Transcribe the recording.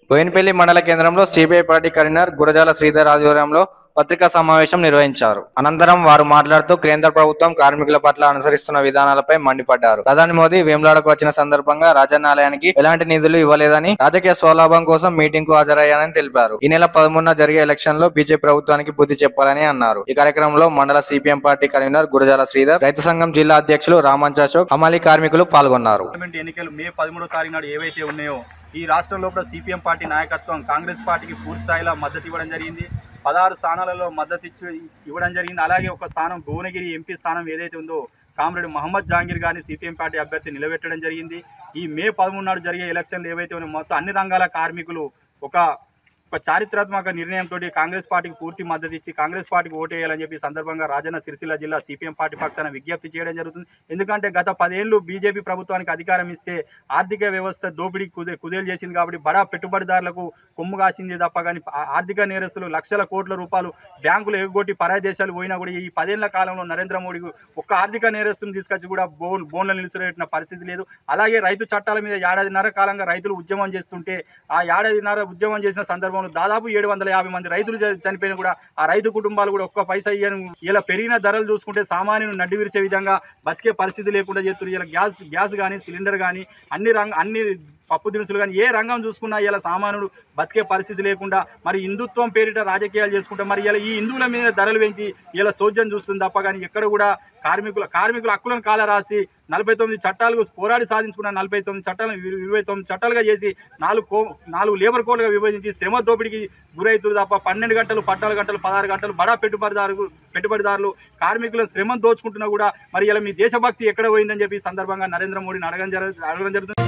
బోయినపల్లి మండల కేంద్రంలో CPI party convener Gurajala Sridhar ఆధ్వర్యంలో పత్రికా సమావేశం నిర్వహించారు అనంతరం వారు మాట్లాడుతూ కేంద్ర ప్రభుత్వం కార్మికుల పట్ల అనుసరిస్తున్న విధానాలపై మండిపడ్డారు ప్రధాని మోదీ వేములాడకు వచ్చిన సందర్భంగా రాజన్నాలయానికి ఎలాంటి నిధులు ఇవ్వలేదని రాజకీయ స్వలాభం కోసం మీటింగ్ కు హాజరయ్యానని తెలిపారు ఈ నెల పదమూడున జరిగే ఎలక్షన్ లో బీజేపీ ప్రభుత్వానికి బుద్ధి చెప్పాలని అన్నారు ఈ కార్యక్రమంలో మండల CPM party convener Gurajala Sridhar రైతు సంఘం జిల్లా అధ్యక్షులు రామంచ్ అశోక్ హమాలీ కార్మికులు పాల్గొన్నారు పార్లమెంట్ ఎన్నికలు మే పదమూడో తారీఖు నాడు ఏవైతే ఉన్నాయో ఈ రాష్ట్రంలో కూడా సిపిఎం పార్టీ నాయకత్వం కాంగ్రెస్ పార్టీకి పూర్తి స్థాయిలో మద్దతు ఇవ్వడం జరిగింది పదహారు స్థానాలలో మద్దతు ఇచ్చి ఇవ్వడం జరిగింది అలాగే ఒక స్థానం భువనగిరి ఎంపీ స్థానం ఏదైతే ఉందో కామ్రేడ్ మహమ్మద్ జహాంగీర్ గారిని సిపిఎం పార్టీ అభ్యర్థి నిలబెట్టడం జరిగింది ఈ మే పదమూడు నాడు జరిగే ఎలక్షన్లు ఏవైతే ఉన్నాయో మొత్తం అన్ని రంగాల కార్మికులు ఒక ఒక చారిత్రాత్మక నిర్ణయంతో కాంగ్రెస్ పార్టీకి పూర్తి మద్దతు ఇచ్చి కాంగ్రెస్ పార్టీకి ఓటేయాలని చెప్పి ఈ సందర్భంగా రాజన్న సిరిసిల్ల జిల్లా సిపిఎం పార్టీ పక్షాన విజ్ఞప్తి చేయడం జరుగుతుంది ఎందుకంటే గత పదేళ్లు బీజేపీ ప్రభుత్వానికి అధికారం ఇస్తే ఆర్థిక వ్యవస్థ దోపిడీ కుదే కుదేలు చేసింది కాబట్టి బడా పెట్టుబడిదారులకు కొమ్ము కాసింది తప్ప కానీ ఆ- ఆర్థిక నేరస్తులు లక్షల కోట్ల రూపాయలు బ్యాంకులు ఎగ్గొట్టి పరాయి దేశాలు పోయినా కూడా ఈ పదేళ్ల కాలంలో నరేంద్ర మోడీ ఒక్క ఆర్థిక నేరస్తుని తీసుకొచ్చి కూడా బోన్ బోన్లు నిలిచిపెట్టిన పరిస్థితి లేదు అలాగే రైతు చట్టాల మీద ఏడాదిన్నర కాలంగా రైతులు ఉద్యమం చేస్తుంటే ఆ ఏడాదిన్నర ఉద్యమం చేసిన సందర్భంలో దాదాపు ఏడు వందల యాభై మంది రైతులు చ- చనిపోయినా కూడా ఆ రైతు కుటుంబాలు కూడా ఒక్క పైసా ఇయ్యను ఇలా పెరిగిన ధరలు చూసుకుంటే సామాన్యుని నడ్డి విరిచే విధంగా బతికే పరిస్థితి లేకుండా చేస్తున్నారు ఇలా గ్యాస్ గ్యాస్ కానీ సిలిండర్ కానీ అన్ని రంగ అన్ని పప్పు దినుసులు కానీ ఏ రంగం చూసుకున్నా ఇలా సామాన్యుడు బతికే పరిస్థితి లేకుండా మరి హిందుత్వం పేరిట రాజకీయాలు చేసుకుంటే మరి ఇలా ఈ హిందువుల మీద ధరలు పెంచి ఇలా సోద్యం చూస్తుంది తప్ప కానీ ఎక్కడ కూడా కార్మికుల కార్మికుల హక్కులను కాల రాసి నలభై తొమ్మిది చట్టాలు పోరాడి సాధించుకున్న నలభై తొమ్మిది చట్టాలను ఇరు- ఇరవై తొమ్మిది చట్టాలుగా చేసి నాలుగు కో నాలుగు లేబర్ కోడ్లుగా విభజించి శ్రమ దోపిడీకి గురైతులు తప్ప పన్నెండు గంటలు పద్నాలుగు గంటలు పదహారు గంటలు బడా పెట్టుబడిదారు పెట్టుబడిదారులు కార్మికుల శ్రమను దోచుకుంటున్నా కూడా మరి ఇలా మీ దేశభక్తి ఎక్కడ పోయిందని చెప్పి ఈ సందర్భంగా నరేంద్ర మోడీని అడగడం జరు అడగడం జరుగుతుంది